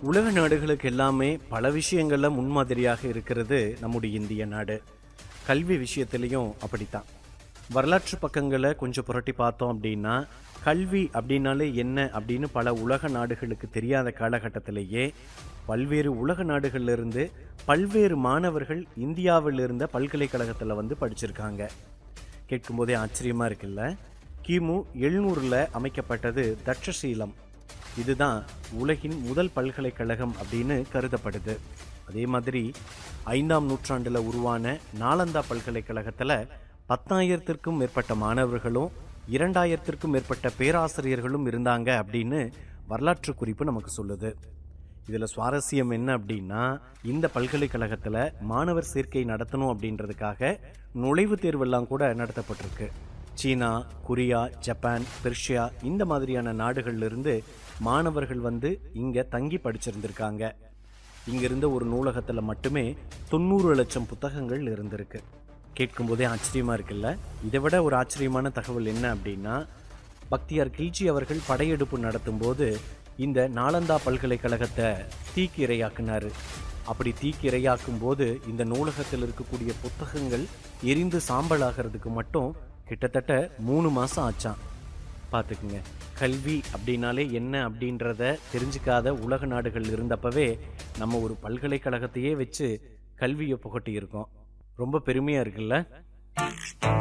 உலக நாடுகளுக்கு எல்லாமே பல விஷயங்கள்ல முன்மாதிரியாக இருக்கிறது நம்முடைய இந்திய நாடு கல்வி விஷயத்திலையும் அப்படித்தான் வரலாற்று பக்கங்களை கொஞ்சம் புரட்டி பார்த்தோம் அப்படின்னா கல்வி அப்படின்னாலே என்ன அப்படின்னு பல உலக நாடுகளுக்கு தெரியாத காலகட்டத்திலேயே பல்வேறு உலக நாடுகள்ல இருந்து பல்வேறு மாணவர்கள் இந்தியாவில் இருந்த பல்கலைக்கழகத்தில் வந்து படிச்சிருக்காங்க கேட்கும்போதே ஆச்சரியமா இருக்குல்ல கிமு எழுநூறுல அமைக்கப்பட்டது தட்சசீலம் இதுதான் உலகின் முதல் பல்கலைக்கழகம் அப்படின்னு கருதப்படுது அதே மாதிரி ஐந்தாம் நூற்றாண்டுல உருவான நாலந்தா பல்கலைக்கழகத்துல பத்தாயிரத்திற்கும் மேற்பட்ட மாணவர்களும் இரண்டாயிரத்திற்கும் மேற்பட்ட பேராசிரியர்களும் இருந்தாங்க அப்படின்னு வரலாற்று குறிப்பு நமக்கு சொல்லுது இதுல சுவாரஸ்யம் என்ன அப்படின்னா இந்த பல்கலைக்கழகத்துல மாணவர் சேர்க்கை நடத்தணும் அப்படின்றதுக்காக நுழைவுத் தேர்வெல்லாம் கூட நடத்தப்பட்டிருக்கு சீனா கொரியா ஜப்பான் பெர்ஷியா இந்த மாதிரியான நாடுகள்ல இருந்து மாணவர்கள் வந்து இங்க தங்கி படிச்சிருந்திருக்காங்க இங்க இருந்த ஒரு நூலகத்துல மட்டுமே தொண்ணூறு லட்சம் புத்தகங்கள் இருந்திருக்கு கேட்கும்போதே ஆச்சரியமா இருக்குல்ல இதை விட ஒரு ஆச்சரியமான தகவல் என்ன அப்படின்னா பக்தியார் கில்ஜி அவர்கள் படையெடுப்பு நடத்தும்போது இந்த நாலந்தா பல்கலைக்கழகத்தை தீக்கு இரையாக்குனாரு அப்படி தீக்கு இரையாக்கும் போது இந்த நூலகத்தில் இருக்கக்கூடிய புத்தகங்கள் எரிந்து சாம்பலாகிறதுக்கு மட்டும் கிட்டத்தட்ட மூணு மாசம் ஆச்சாம் பார்த்துக்குங்க கல்வி அப்படின்னாலே என்ன அப்படின்றத தெரிஞ்சுக்காத உலக நாடுகள் இருந்தப்பவே நம்ம ஒரு பல்கலைக்கழகத்தையே வச்சு கல்வியை புகட்டி இருக்கோம் ரொம்ப பெருமையா இருக்குல்ல